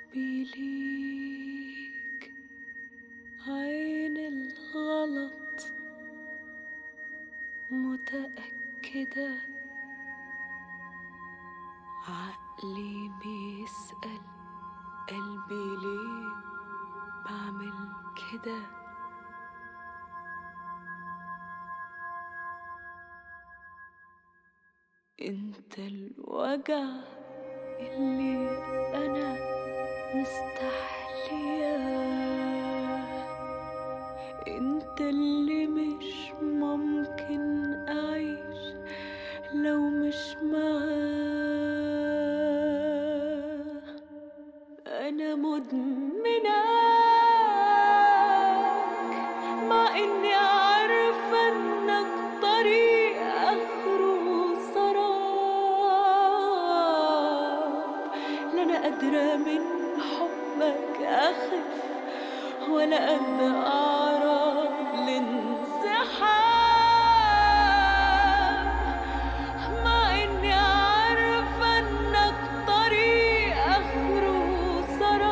حبي ليك عين الغلط متأكدة عقلي بيسأل قلبي ليه بعمل كده انت الوجع اللي انا مستحلياه انت اللي مش ممكن اعيش لو مش معاه انا مدمناك مع اني عارفه انك طريق اخره سراب لا انا قادره من حبك اخف ولا قد اعرف الانسحاب مع اني عارفه انك طريق اخره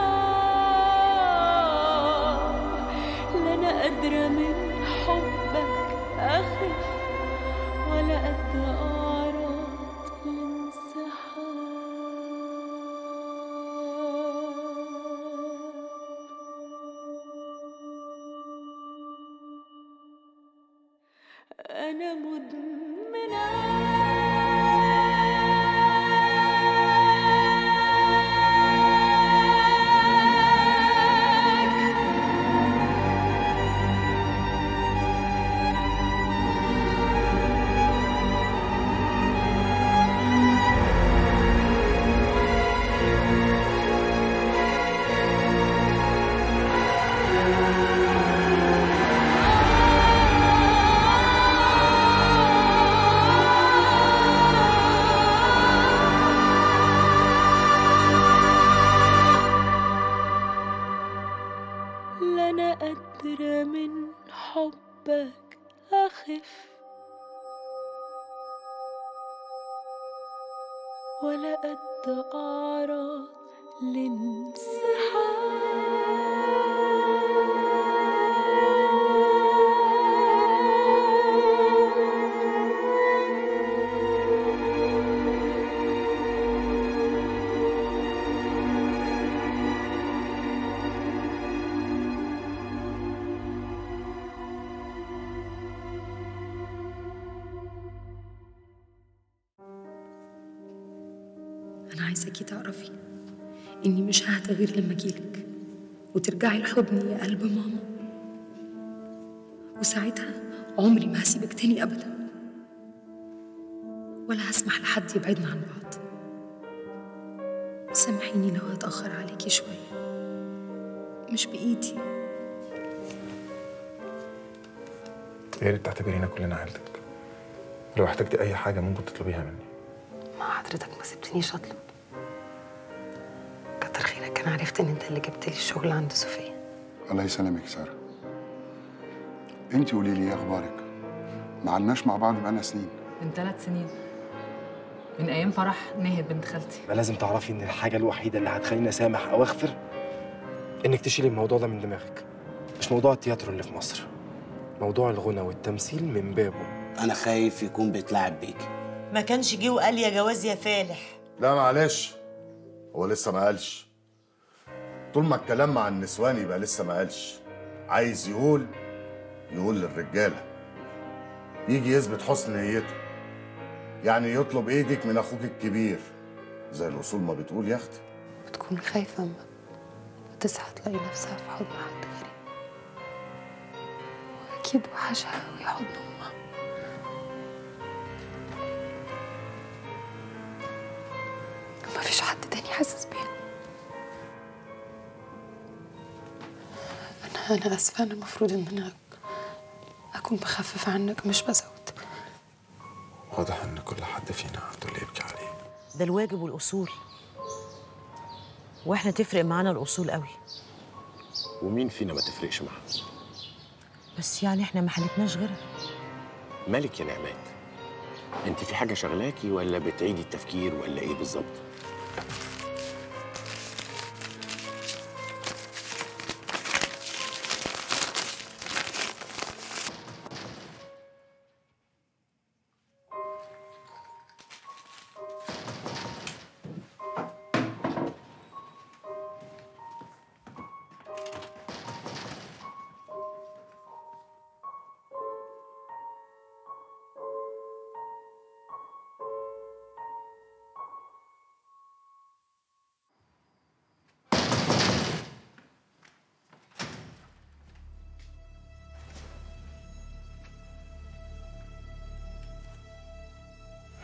سراب لا انا قادره من حبك اخف ولا قد اعرف الانسحاب أنا مدمنة لا أنا قادرة من حبك أخف ولا قد أعرض لانسحاب أنا عايزاكي تعرفي إني مش ههدى غير لما أجيلك وترجعي لحضني يا قلب ماما وساعتها عمري ما هسيبك تاني أبدا ولا هسمح لحد يبعدنا عن بعض سامحيني لو هتأخر عليكي شوية مش بإيدي يا ريت تعتبرينا كلنا عيلتك لو احتجتي اي حاجه ممكن تطلبيها مني مع حضرتك ما سبتنيش أطلب كتر خيرك أنا عرفت إن أنت اللي جبت لي الشغل عند صوفيا الله يسلمك يا ساره انت قولي لي ايه اخبارك ما عدناش مع بعض بقالنا سنين من ثلاث سنين من ايام فرح ناهد بنت خالتي يبقى لازم تعرفي ان الحاجه الوحيده اللي هتخليني اسامح او اغفر انك تشيلي الموضوع ده من دماغك مش موضوع التياترو اللي في مصر موضوع الغنى والتمثيل من بابه انا خايف يكون بيتلاعب بيكي ما كانش جه وقال يا جواز يا فالح لا معلش هو لسه ما قالش طول ما الكلام مع النسوان يبقى لسه ما قالش عايز يقول يقول للرجاله يجي يثبت حسن نيته يعني يطلب ايدك من اخوك الكبير زي الاصول ما بتقول يا اختي بتكون خايفة أما تصحى تلاقي نفسها في حضن حد غريب وأكيد وحشها أوي حضن أمها مفيش حد تاني حاسس بيها أنا أنا آسفة أنا المفروض إن أنا أكون بخفف عنك مش بزود واضح ان كل حد فينا عنده اللي يبكي عليه ده الواجب والاصول واحنا تفرق معانا الاصول قوي ومين فينا ما تفرقش معاه بس يعني احنا ما حلتناش غيرها مالك يا نعمات انت في حاجه شغلاكي ولا بتعيدي التفكير ولا ايه بالظبط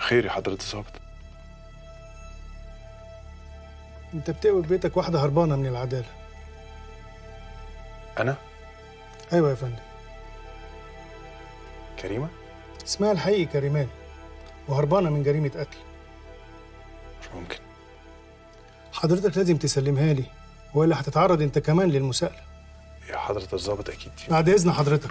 خير يا حضرة الظابط انت بتقوي في بيتك واحده هربانه من العداله أنا ايوه يا فندم كريمة اسمها الحقيقي كريمان وهربانه من جريمه قتل مش ممكن حضرتك لازم تسلمها لي والا هتتعرض انت كمان للمساءله يا حضرة الظابط أكيد في بعد اذن حضرتك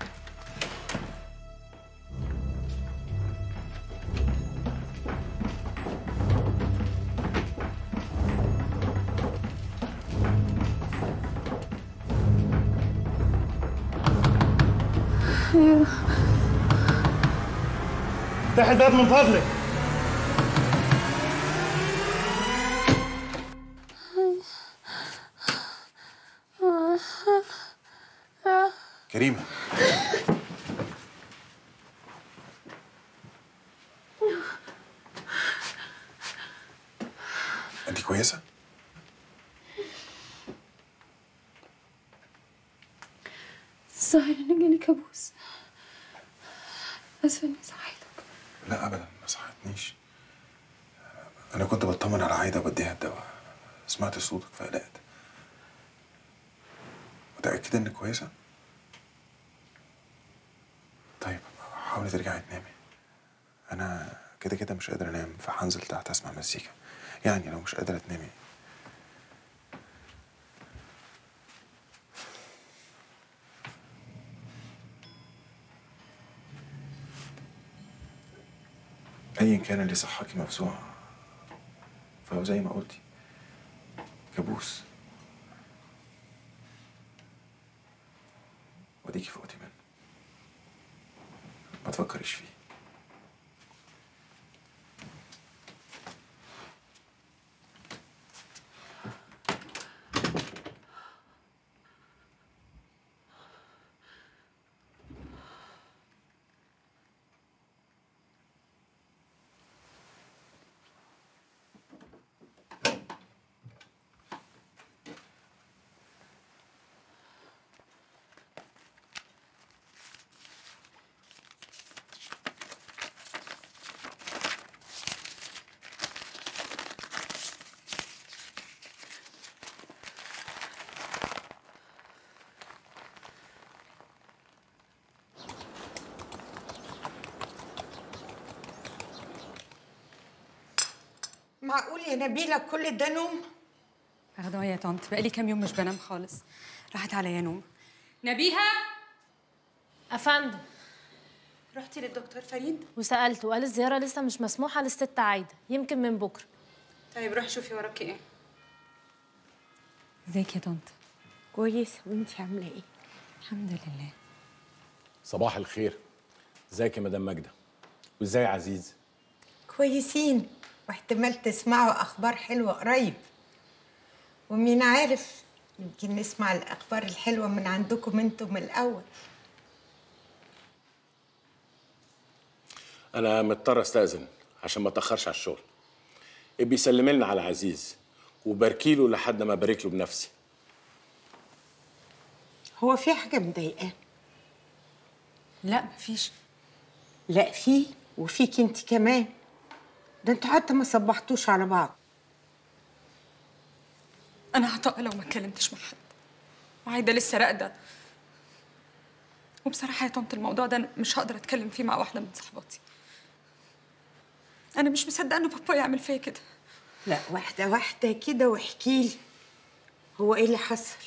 افتح الباب من فضلك كريمة أنت كويسة؟ الظاهر إن جاني كابوس آسفة إني صحيتك لا أبدا ما صحتنيش أنا كنت بطمن على عايدة وبديها الدواء سمعت صوتك فقلقت متأكدة إنك كويسة؟ طيب حاولي ترجعي تنامي أنا كده كده مش قادر أنام فهنزل تحت أسمع مزيكا يعني لو مش قادرة تنامي أيا كان اللي صحاكي مفزوع فهو زي ما قلتي كابوس وديكي فوقتي منه ما تفكريش فيه معقول يا نبيلة كل ده نوم؟ اخدها يا طنط بقالي كام يوم مش بنام خالص راحت عليا نوم نبيهة أفندم رحتي للدكتور فريد وسألت وقال الزيارة لسه مش مسموحة للست عايدة يمكن من بكرة طيب روحي شوفي وراكي ايه ازيك يا طنط كويسة وانتي عاملة ايه؟ الحمد لله صباح الخير ازيك يا مدام ماجده وازاي عزيز كويسين واحتمال تسمعوا أخبار حلوة قريب ومين عارف يمكن نسمع الأخبار الحلوة من عندكم انتم الأول انا مضطر استاذن عشان ما اتاخرش على الشغل ابقي سلمي لنا على عزيز وباركي له لحد ما ابارك له بنفسي هو في حاجة مضايقاه؟ لا مفيش لا في وفيك انت كمان ده انتوا حتى ما صبحتوش على بعض انا هطق لو ما اتكلمتش مع حد وعايده لسه راقده وبصراحه يا طنط الموضوع ده أنا مش هقدر اتكلم فيه مع واحده من صحباتي انا مش مصدقه ان بابا يعمل فيا كده لا واحدة واحدة كده واحكي لي هو ايه اللي حصل؟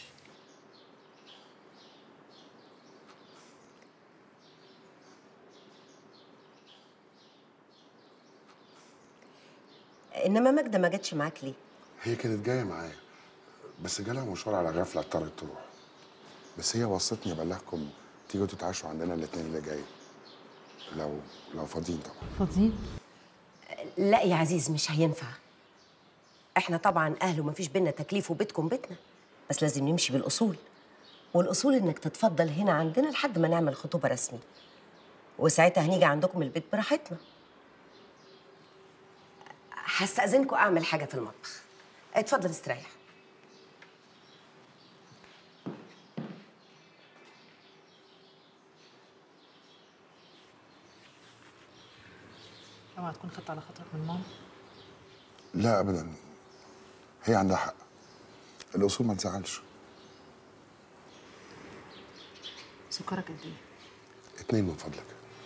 انما ماجده ما جاتش معاك ليه هي كانت جايه معايا بس جالها مشوار على غفله اضطرت تروح بس هي وصتني ابلغكم تيجوا تتعشوا عندنا الاثنين اللي جاي لو لو فاضيين طبعا فاضيين لا يا عزيز مش هينفع احنا طبعا اهل ومفيش بينا تكليف وبيتكم بيتنا بس لازم نمشي بالاصول والاصول انك تتفضل هنا عندنا لحد ما نعمل خطوبه رسمي وساعتها هنيجي عندكم البيت براحتنا هستأذنكم اعمل حاجه في المطبخ اتفضل استريح اوعى تكون خدت على خاطرك من ماما لا ابدا هي عندها حق الاصول ما تزعلش سكرك قد ايه اتنين من فضلك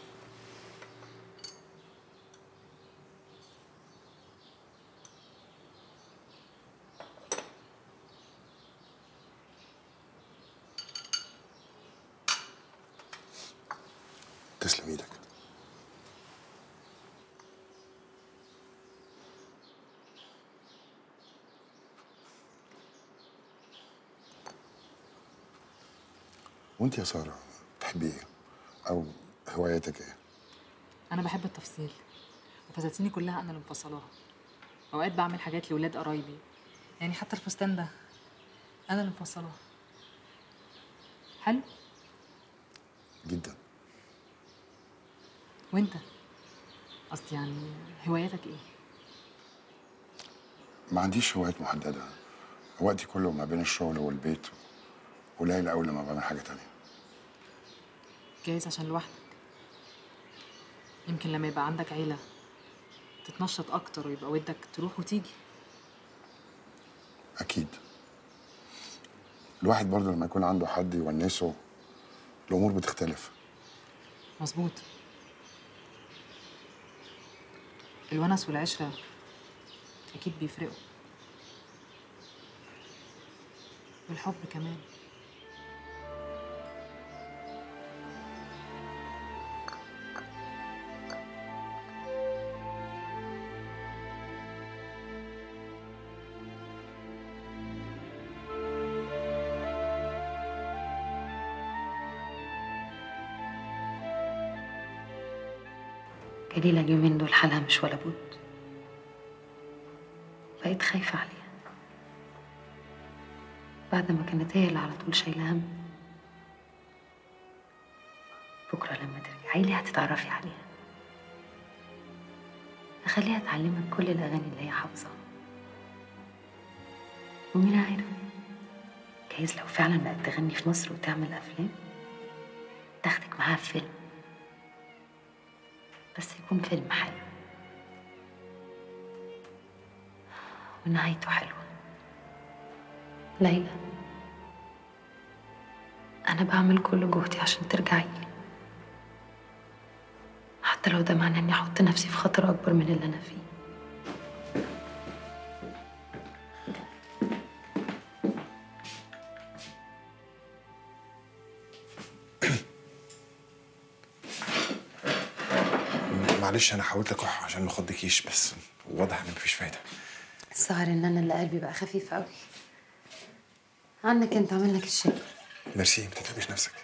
تسلم ايدك وانت يا ساره تحبي ايه او هواياتك ايه انا بحب التفصيل وفساتيني كلها انا اللي مفصلاها اوقات بعمل حاجات لولاد قرايبي يعني حتى الفستان ده انا اللي مفصلاه حلو جدا وانت قصدي يعني هواياتك ايه ما عنديش هوايات محدده وقتي كله ما بين الشغل والبيت قليل قوي لما بعمل حاجه تانية جايز عشان لوحدك يمكن لما يبقى عندك عيلة تتنشط أكتر ويبقى ودك تروح وتيجي اكيد الواحد برضه لما يكون عنده حد يونسه الامور بتختلف مظبوط الونس والعشرة أكيد بيفرقوا والحب كمان جليلة اليومين دول حالها مش ولا بد بقيت خايفة عليها بعد ما كانت هي اللي على طول شايلة هم بكرة لما ترجعي لي هتتعرفي عليها أخليها تعلمك كل الأغاني اللي هي حافظاها ومين عارف جايز لو فعلا بقت تغني في مصر وتعمل أفلام تاخدك معاها في فيلم بس يكون فيلم حلو ونهايته حلوة ليلى أنا بعمل كل جهدي عشان ترجعي حتى لو ده معناه إني أحط نفسي في خطر أكبر من اللي أنا فيه معلش انا حاولت اكح عشان ما اخضكيش بس واضح ان مفيش فايده الظاهر إن أنا اللي قلبي بقى خفيف أوي عنك أنت عامل لك الشاي ميرسي ما تتعبيش نفسك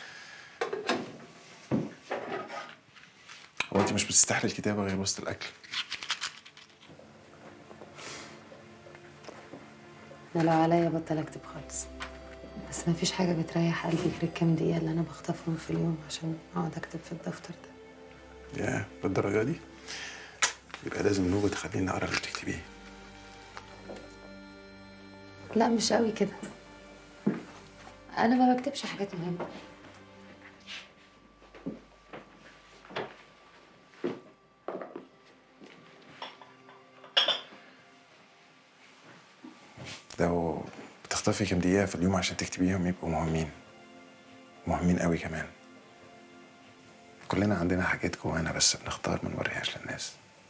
هو انت مش بتستحلي الكتابه غير وسط الاكل أنا لو عليا بطل أكتب خالص بس مفيش حاجة بتريح قلبي غير الكام دقيقة اللي أنا بخطفهم في اليوم عشان أقعد أكتب في الدفتر ده يا بالدرجه دي يبقى لازم نوبه تخليني اقرا اللي بتكتبيه لا مش قوي كده أنا ما بكتبش حاجات مهمة لو بتخطفي كام دقيقه في اليوم عشان تكتبيهم يبقوا مهمين مهمين قوي كمان كلنا عندنا حاجات جوانا بس بنختار ما نوريهاش للناس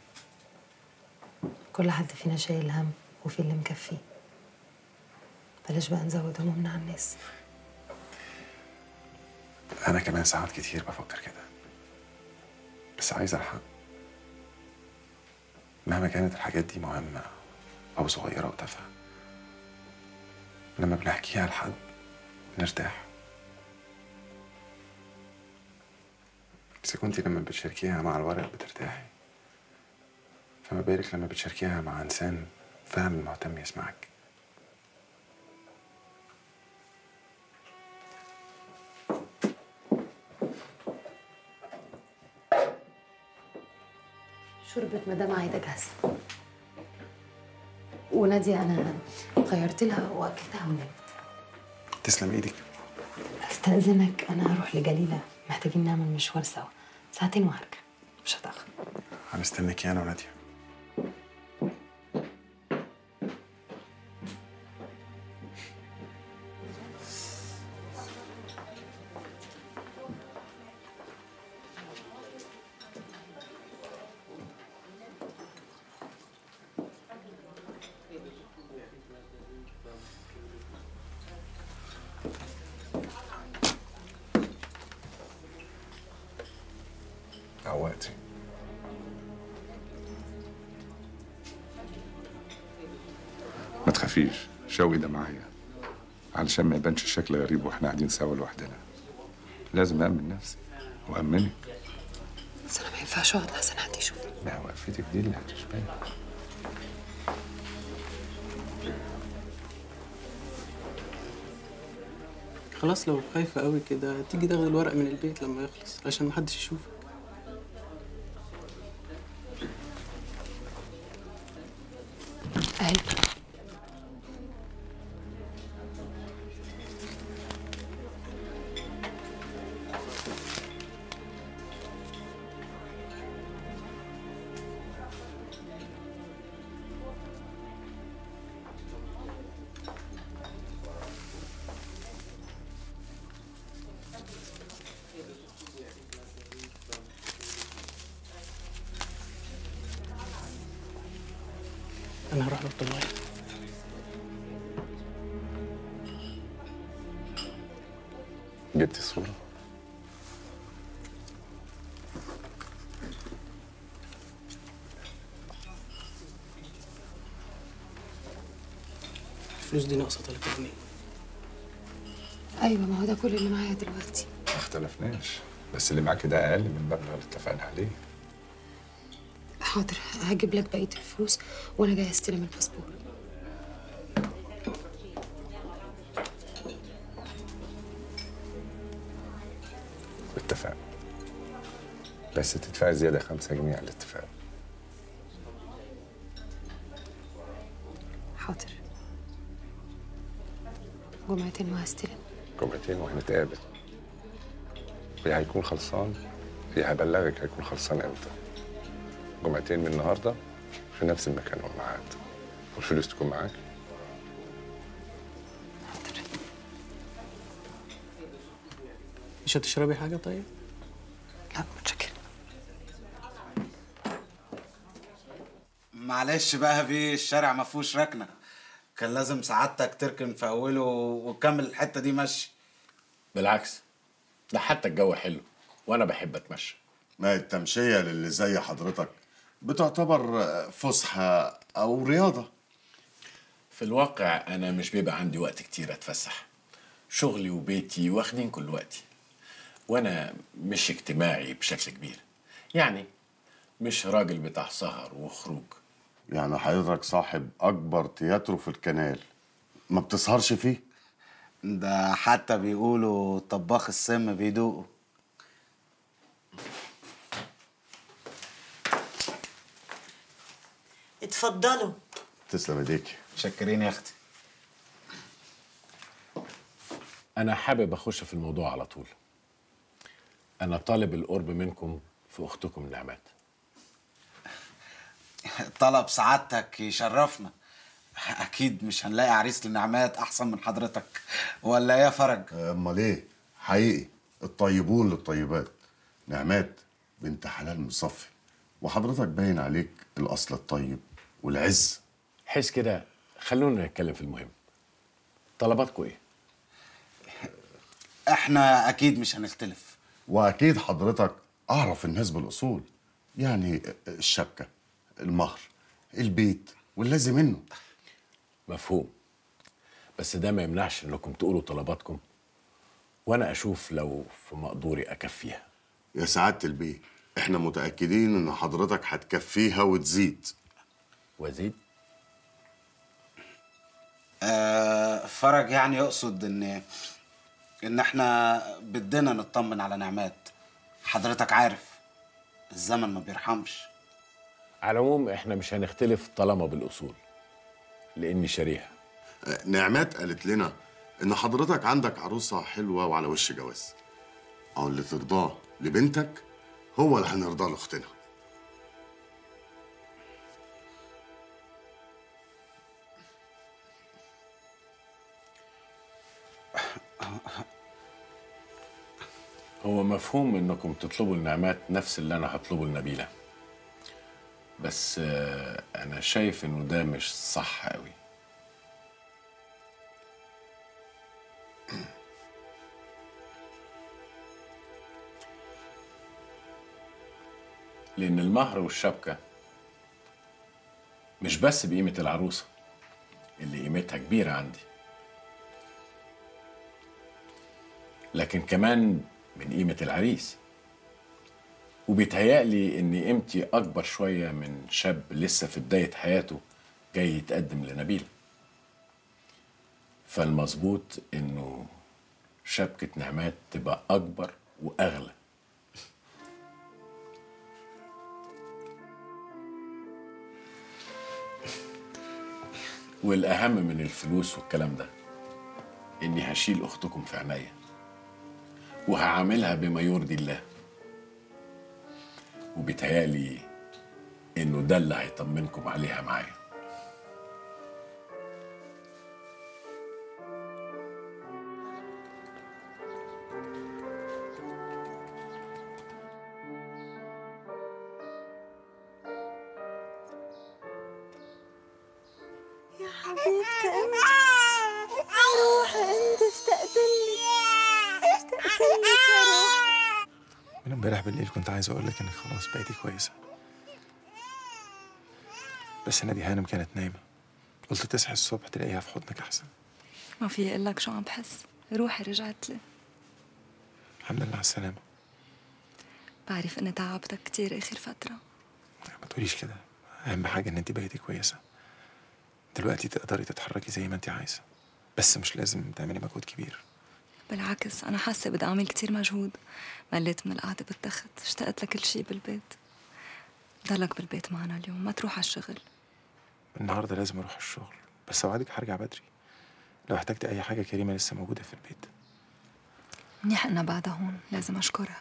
كل حد فينا شايل هم وفي اللي مكفيه بلاش بقى نزود همومنا على الناس انا كمان ساعات كتير بفكر كده بس عايز الحق مهما كانت الحاجات دي مهمة أو صغيرة وتافهة لما بنحكيها لحد بنرتاح إذا كنتي لما بتشاركيها مع الورق بترتاحي فما بالك لما بتشاركيها مع إنسان فعلا مهتم يسمعك شوربة مدام عايدة جاهزة ونادية أنا غيرت لها وأكلتها ونمت تسلم إيدك أستأذنك أنا هروح لجليلة محتاجين نعمل مشوار سوا ساعتين وهرجع مش هتأخر هنستناكي انا وناديه عوقتي ما تخافيش شوقي ده معايا علشان ما يبانش الشكل غريب واحنا قاعدين سوا لوحدنا لازم أأمن نفسي وأأمنك بس انا ما ينفعش اقعد لحسن حد يشوفني لا وقفتك دي اللي هتشبهك خلاص لو خايفة قوي كده تيجي تاخد الورق من البيت لما يخلص عشان محدش يشوفك اهي أنا هروح لأوضة المية جبتي الصورة الفلوس دي ناقصة 3 جنيه ايوه ما هو ده كل اللي معايا دلوقتي ما اختلفناش بس اللي معاكي ده أقل من المبلغ اللي اتفقنا عليه حاضر هجيب لك بقيه الفلوس وانا جاي استلم الباسبور اتفقنا بس تدفعي زيادة خمسة جنيه على الاتفاق حاضر جمعتين وهستلم جمعتين وهنتقابل يا هيكون خلصان يا هبلغك هيكون خلصان امتى جمعتين من النهارده في نفس المكان والميعاد والفلوس تكون معاك مش هتشربي حاجة طيب؟ لا متشكر معلش بقى في الشارع ما فيهوش ركنه كان لازم سعادتك تركن في اوله وتكمل الحته دي مشي بالعكس ده حتى الجو حلو وانا بحب اتمشى ما التمشية للي زي حضرتك بتعتبر فسحة أو رياضة في الواقع انا مش بيبقى عندي وقت كتير اتفسح شغلي وبيتي واخدين كل وقتي وانا مش اجتماعي بشكل كبير يعني مش راجل بتاع سهر وخروج يعني حضرتك صاحب أكبر تياترو في الكنال ما بتسهرش فيه؟ ده حتى بيقولوا طباخ السم بيدوقوا اتفضلوا تسلم ايديكي شكرين يا اختي انا حابب اخش في الموضوع على طول انا طالب القرب منكم في اختكم نعمات طلب سعادتك يشرفنا اكيد مش هنلاقي عريس لنعمات احسن من حضرتك ولا إيه يا فرج امال ايه حقيقي الطيبون للطيبات نعمات بنت حلال مصفي وحضرتك باين عليك الاصل الطيب والعز حس كده خلونا نتكلم في المهم طلباتكم ايه احنا اكيد مش هنختلف واكيد حضرتك اعرف الناس بالاصول يعني الشبكه المهر البيت واللازم منه مفهوم بس ده ما يمنعش انكم تقولوا طلباتكم وانا اشوف لو في مقدوري اكفيها يا سعاده البيه احنا متاكدين ان حضرتك هتكفيها وتزيد وزيد آه فرج يعني يقصد ان ان احنا بدنا نطمن على نعمات حضرتك عارف الزمن ما بيرحمش على العموم احنا مش هنختلف طالما بالاصول لاني شريحه نعمات قالت لنا ان حضرتك عندك عروسه حلوه وعلى وش جواز او اللي ترضاه لبنتك هو اللي هنرضاه لاختنا هو مفهوم انكم تطلبوا لنعمات نفس اللي انا هطلبه لنبيله بس آه، انا شايف انه ده مش صح قوي لان المهر والشبكه مش بس بقيمه العروسه اللي قيمتها كبيره عندي لكن كمان من قيمه العريس وبيتهيألي إن قيمتي أكبر شوية من شاب لسه في بداية حياته جاي يتقدم لنبيلة فالمظبوط إنه شبكة نعمات تبقى أكبر وأغلى والأهم من الفلوس والكلام ده إني هشيل أختكم في عينيا وهعاملها بما يرضي الله وبيتهيألي إنه ده اللي هيطمنكم عليها معايا يا حبيبتي انت روحي انت اشتقت لك اشتقت لك يا روحي من امبارح بالليل كنت عايز اقول لك انك خلاص بقيتي كويسه بس نادي هانم كانت نايمه قلت تصحي الصبح تلاقيها في حضنك احسن ما في اقول لك شو عم بحس روحي رجعت لي الحمد لله على السلامه بعرف اني تعبتك كتير اخر فتره ما تقوليش كده اهم حاجه ان انت بقيتي كويسه دلوقتي تقدري تتحركي زي ما انت عايزه بس مش لازم تعملي مجهود كبير بالعكس انا حاسه بدي اعمل كتير مجهود مليت من القعده بالتخت اشتقت لكل شي بالبيت ضلك بالبيت معنا اليوم ما تروح على الشغل النهارده لازم اروح الشغل بس اوعدك هرجع بدري لو احتجت اي حاجه كريمه لسه موجوده في البيت منيح انها بعدها هون لازم اشكرها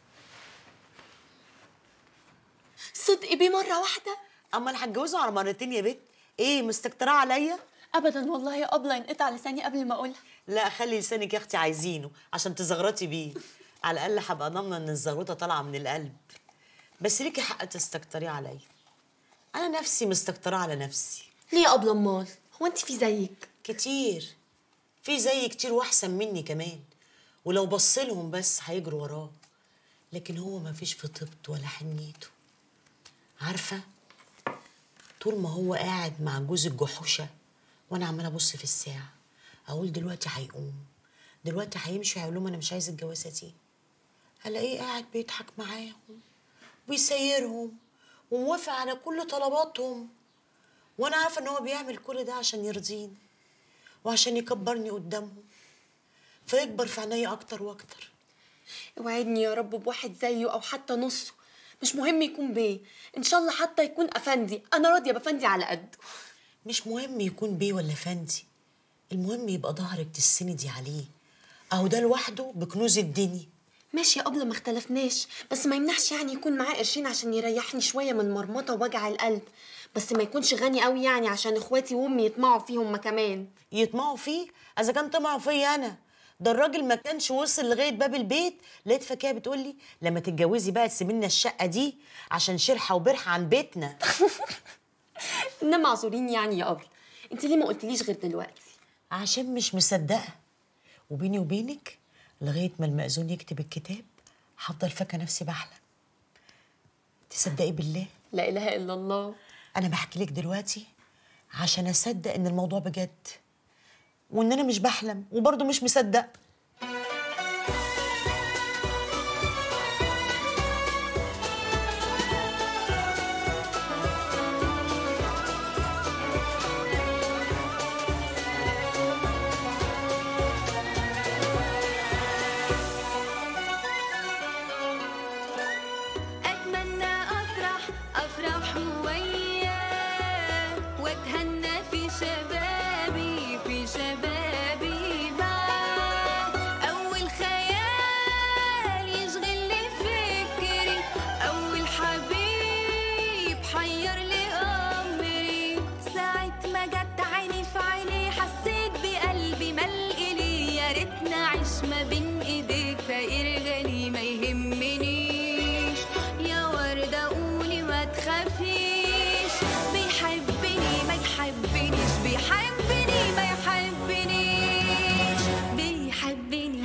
صدقي بمرة واحدة اما انا هتجوزه على مرتين يا بت ايه مستكترة عليا ابدا والله يا ابله ينقطع لساني قبل ما اقولها لا خلي لسانك يا اختي عايزينه عشان تزغرطي بيه على الاقل هبقى ضامنه ان الزغروطه طالعه من القلب بس ليكي حق تستكتري عليا انا نفسي مستكترة على نفسي ليه يا ابله امال هو انت في زيك كتير في زي كتير واحسن مني كمان ولو بصلهم بس هيجروا وراه لكن هو ما فيش في طيبته ولا حنيته عارفه طول ما هو قاعد مع جوز الجحوشه وانا عماله ابص في الساعه اقول دلوقتي هيقوم دلوقتي هيمشي هيقول لهم انا مش عايز الجوازه دي الاقيه قاعد بيضحك معاهم ويسيرهم وموافق على كل طلباتهم وانا عارفه ان هو بيعمل كل ده عشان يرضيني وعشان يكبرني قدامهم فيكبر في عينيا اكتر واكتر اوعدني يا رب بواحد زيه او حتى نصه مش مهم يكون بيه ان شاء الله حتى يكون افندي انا راضيه بافندي على قده مش مهم يكون بيه ولا فندي المهم يبقى ظهرك تسندي عليه اهو ده لوحده بكنوز الدنيا ماشي يا قبل ما اختلفناش بس ما يمنعش يعني يكون معاه قرشين عشان يريحني شويه من مرمطه ووجع القلب بس ما يكونش غني قوي يعني عشان اخواتي وامي يطمعوا فيه هما كمان يطمعوا فيه اذا كان طمعوا فيا انا ده الراجل ما كانش وصل لغايه باب البيت لقيت فكيه بتقول لي لما تتجوزي بقى تسيبي لنا الشقه دي عشان شرحه وبرحه عن بيتنا انما اعذرين يعني يا قبل انت ليه ما قلتليش غير دلوقتي عشان مش مصدقه وبيني وبينك لغايه ما المأذون يكتب الكتاب هفضل فاكره نفسي بحلم تصدقي بالله لا اله الا الله انا بحكي لك دلوقتي عشان اصدق ان الموضوع بجد وان انا مش بحلم وبرضه مش مصدقه أتمنى أفرح أفرح وياه وأتهنى في شبابي في شبابي معاه أول خيال يشغل لي فكري أول حبيب حير لي أمري ساعة ما جت عيني في عيني حسيت بقلبي ملقلي يا ريتنا عيش ما بين إيديك فقير غني ما تخافيش بيحبني ما يحبنيش بيحبني ما يحبنيش بيحبني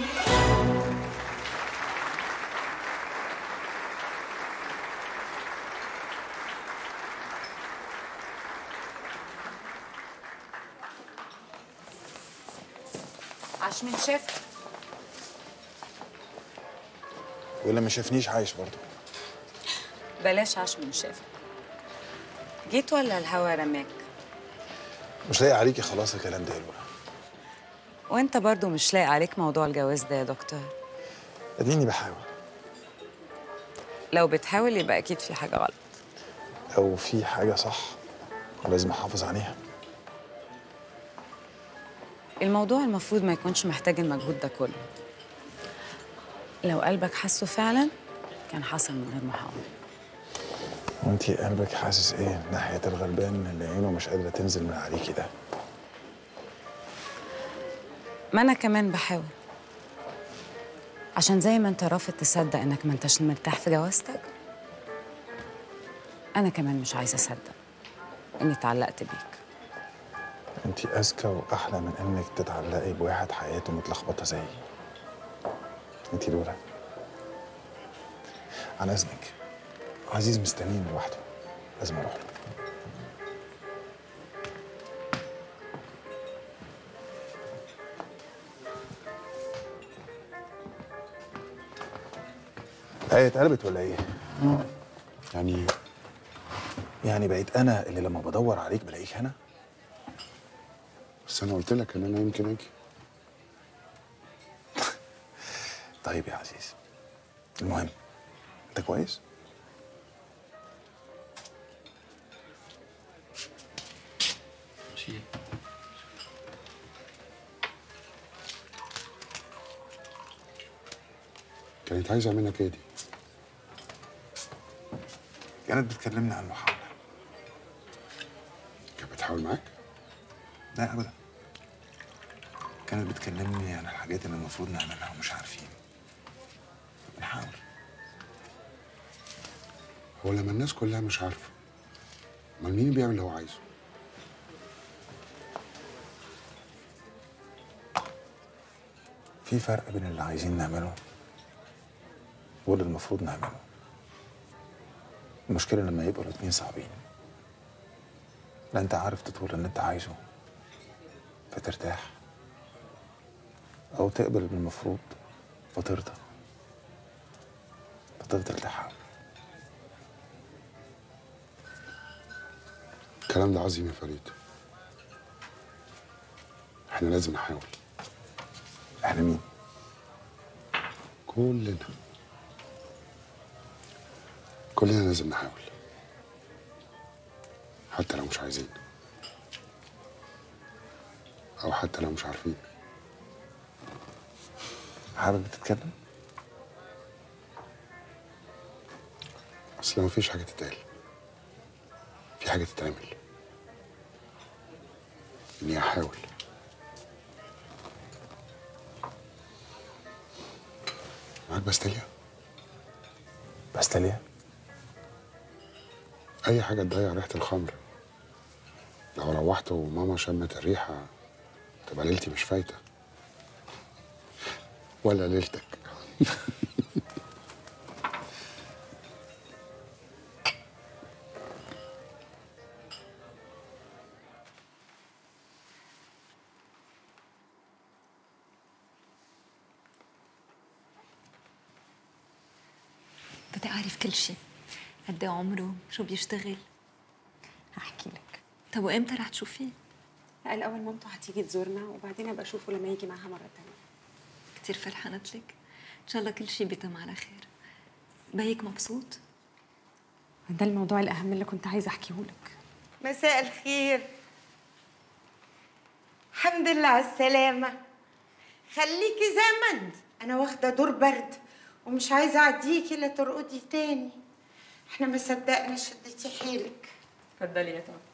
عاش من شاف واللي ما شافنيش عايش برضه بلاش عاش من شافك جيت ولا الهوا رماك مش لاقي عليكي خلاص الكلام ده يا لولا وانت برضو مش لاقي عليك موضوع الجواز ده يا دكتور اديني بحاول لو بتحاول يبقى اكيد في حاجه غلط لو في حاجه صح لازم احافظ عليها الموضوع المفروض ما يكونش محتاج المجهود ده كله لو قلبك حسه فعلا كان حصل من غير محاولة وانتي قلبك حاسس ايه ناحيه الغلبان اللي عينه مش قادره تنزل من عليكي ده ما انا كمان بحاول عشان زي ما انت رافض تصدق انك ما انتش مرتاح في جوازتك انا كمان مش عايزه اصدق اني اتعلقت بيك انتي اذكى واحلى من انك تتعلقي بواحد حياته متلخبطه زيي انتي لولا عن اذنك عزيز مستنيني لوحده لازم اروح له هي اتقلبت ولا ايه؟ يعني يعني بقيت انا اللي لما بدور عليك بلاقيك هنا؟ بس انا قلت لك ان انا يمكن اجي طيب يا عزيز المهم انت كويس؟ كانت عايزه منك ايه دي؟ كانت بتكلمني عن المحاولة كانت بتحاول معاك؟ لا ابدا كانت بتكلمني عن الحاجات اللي المفروض نعملها ومش عارفين بنحاول هو لما الناس كلها مش عارفه امال مين بيعمل اللي هو عايزه؟ في فرق بين اللي عايزين نعمله واللي المفروض نعمله المشكلة لما يبقوا الاتنين صعبين لا انت عارف تطول اللي انت عايزه فترتاح او تقبل بالمفروض فترضى فتفضل تحاول الكلام ده عظيم يا فريد احنا لازم نحاول احنا مين؟ كلنا كلنا لازم نحاول حتى لو مش عايزين او حتى لو مش عارفين حابب تتكلم؟ اصل مفيش حاجه تتقال في حاجه تتعمل اني احاول معاك باستيليا باستيليا اي حاجه تضيع ريحه الخمر لو روحت وماما شمت الريحه تبقى ليلتي مش فايته ولا ليلتك بدي أعرف كل شيء قد إيه عمره شو بيشتغل هحكي لك طب وإمتى رح تشوفيه؟ لا الأول مامته هتيجي تزورنا وبعدين أبقى أشوفه لما يجي معاها مرة تانية كتير فرحانة لك إن شاء الله كل شيء بيتم على خير بيك مبسوط؟ ده الموضوع الأهم اللي كنت عايزة أحكيه لك مساء الخير الحمد لله على السلامة خليكي زي ما انت أنا واخدة دور برد ومش عايزة أعديكي لا ترقدي تاني احنا ما صدقنا شديتي حيلك اتفضلي يا طارق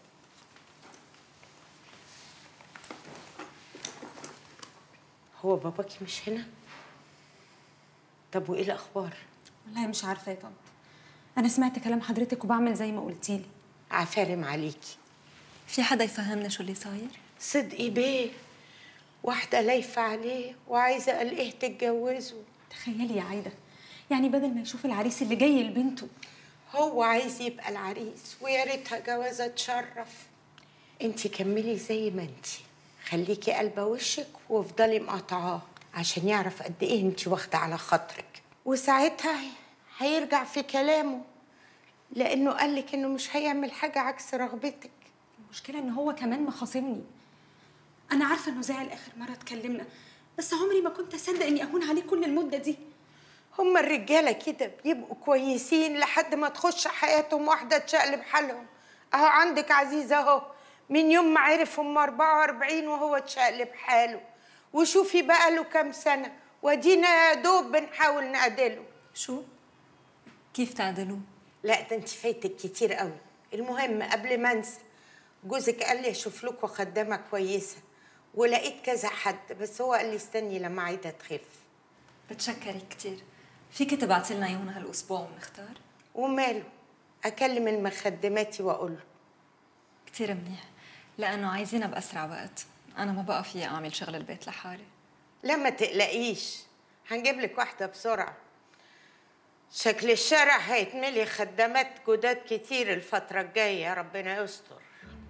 هو باباكي مش هنا طب وايه الاخبار والله مش عارفة يا طنط انا سمعت كلام حضرتك وبعمل زي ما قلتيلي عفارم عليكي في حدا يفهمنا شو اللي صاير؟ صدقي بيه واحدة لايفة عليه وعايزة قال ايه تتجوزه تخيلي يا عايده يعني بدل ما يشوف العريس اللي جاي لبنته هو عايز يبقى العريس ويا ريتها جوازة تشرف انتي كملي زي ما انتي خليكي قلبة وشك وافضلي مقاطعاه عشان يعرف قد ايه انتي واخدة على خاطرك وساعتها هيرجع في كلامه لانه قالك انه مش هيعمل حاجة عكس رغبتك المشكله ان هو كمان مخاصمني انا عارفه انه زعل اخر مره اتكلمنا بس عمري ما كنت اصدق اني اهون عليه كل المده دي هما الرجالة كده بيبقوا كويسين لحد ما تخش حياتهم واحدة تشقلب حالهم اهو عندك عزيزة اهو من يوم ما عرف ام 44 وهو تشقلب حاله وشوفي بقى له كام سنة ودينا يا دوب بنحاول نعدله شو؟ كيف تعدلوه؟ لا ده انت فايتك كتير قوي المهم قبل ما انسى جوزك قال لي اشوف لكم خدامة كويسة ولقيت كذا حد بس هو قال لي استني لما عايدة تخف بتشكرك كتير فيك تبعتي لنا اياهم هالاسبوع ونختار؟ وماله اكلم المخدماتي واقول له كتير منيح لانه عايزينها باسرع وقت انا ما بقى في اعمل شغل البيت لحالي لا ما تقلقيش هنجيب لك واحدة بسرعة شكل الشارع هيتملي خدامات جداد كتير الفترة الجاية ربنا يستر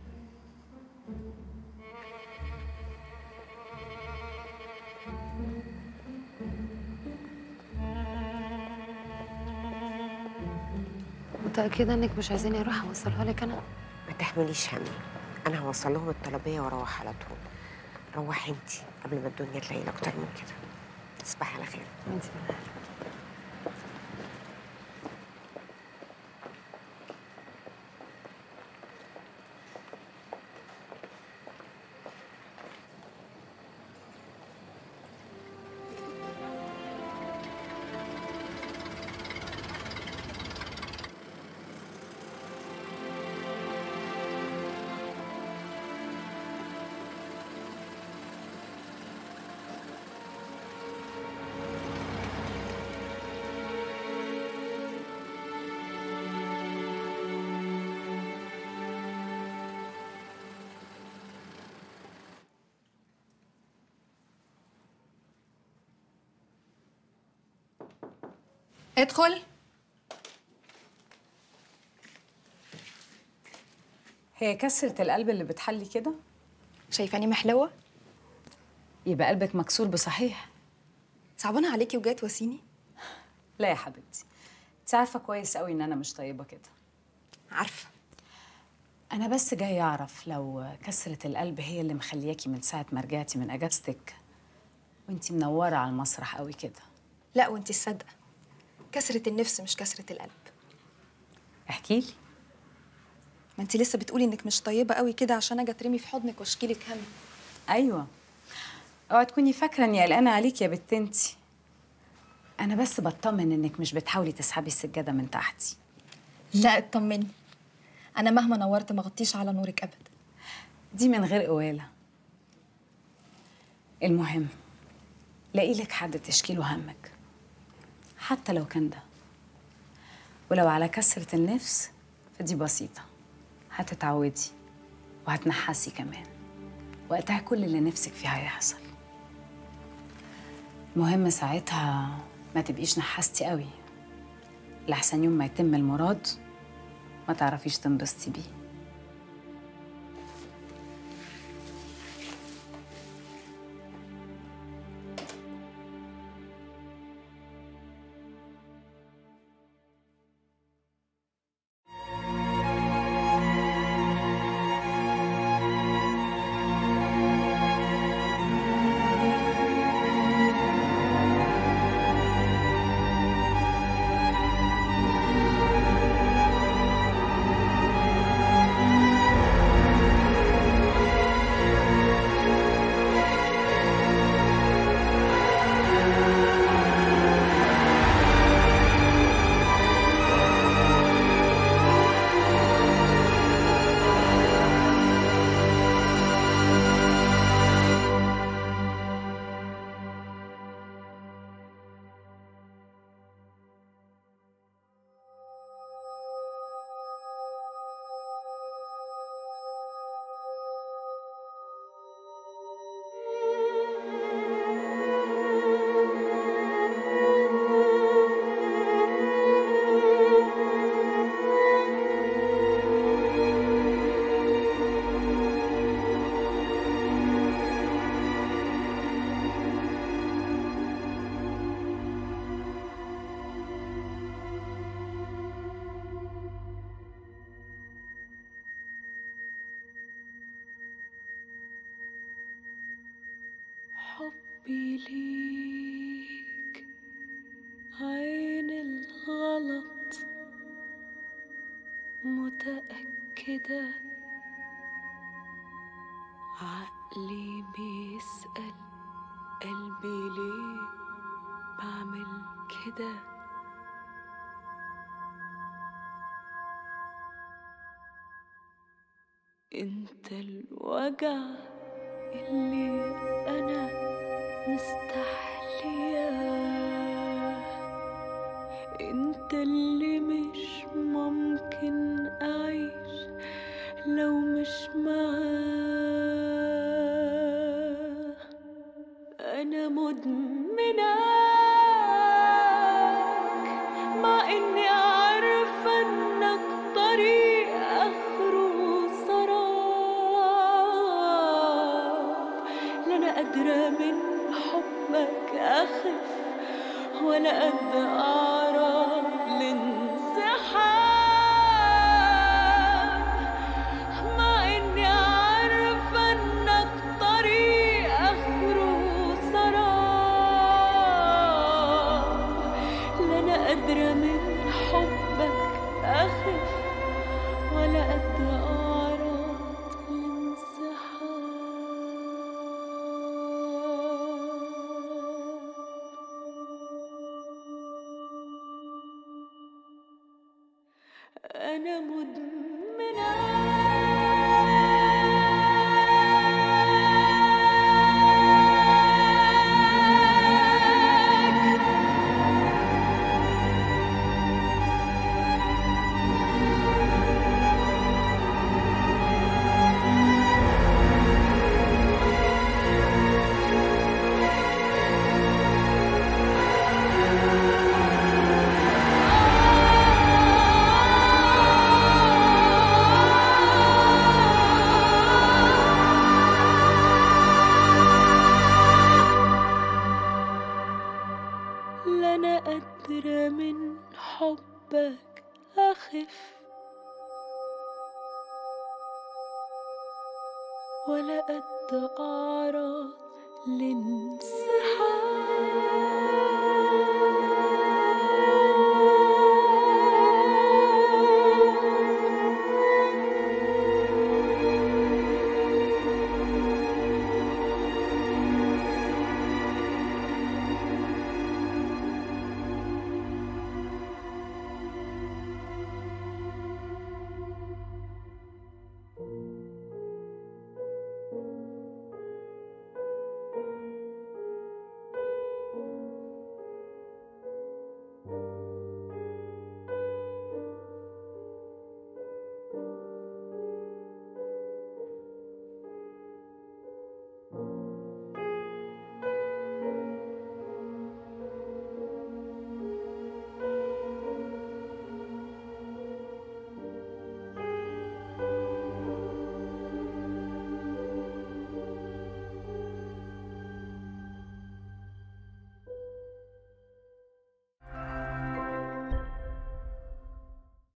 متأكدة انك مش عايزاني اروح اوصلها لك انا ما تحمليش هم انا هوصل لهم الطلبيه واروح على طول روحي انت قبل ما الدنيا تلاقينا اكتر من كده تصبحي على خير انت ادخل هي كسرة القلب اللي بتحلي كده شايفاني محلوة؟ يبقى قلبك مكسور بصحيح صعبانة عليكي وجاية تواسيني؟ لا يا حبيبتي انت عارفة كويس قوي ان انا مش طيبة كده عارفة انا بس جاي اعرف لو كسرة القلب هي اللي مخلياكي من ساعة ما رجعتي من اجازتك وانت منورة على المسرح قوي كده لا وانتي الصادقة كسرة النفس مش كسرة القلب احكي لي ما انتي لسه بتقولي انك مش طيبة قوي كده عشان اجي اترمي في حضنك واشكي لك هم ايوه اوعي تكوني فاكره اني قلقانه عليكي يا بت انتي انا بس بطمن انك مش بتحاولي تسحبي السجاده من تحتي لا اطمني انا مهما نورت ما غطيش على نورك ابدا دي من غير قواله المهم لاقي لك حد تشكي له همك حتى لو كان ده ولو على كسرة النفس فدي بسيطة هتتعودي وهتنحسي كمان وقتها كل اللي نفسك فيه هيحصل المهم ساعتها ما تبقيش نحستي قوي لحسن يوم ما يتم المراد ما تعرفيش تنبسطي بيه حبي ليك عين الغلط متأكدة عقلي بيسأل قلبي ليه بعمل كده انت الوجع اللي انا مستحلياه انت اللي مش ممكن اعيش لو مش معاه انا مدمناك مع اني عارفه انك طريق اخره سراب لا انا قادره من حبك اخف ولا قد اعرف الانسحاب مع اني عارفه انك طريق اخره سراب لا انا قادره من حبك اخف ولا قد اعرف الانسحاب أنا مدمنة لا أنا قادرة من حبك أخف ولا قد أعرض لانسحاب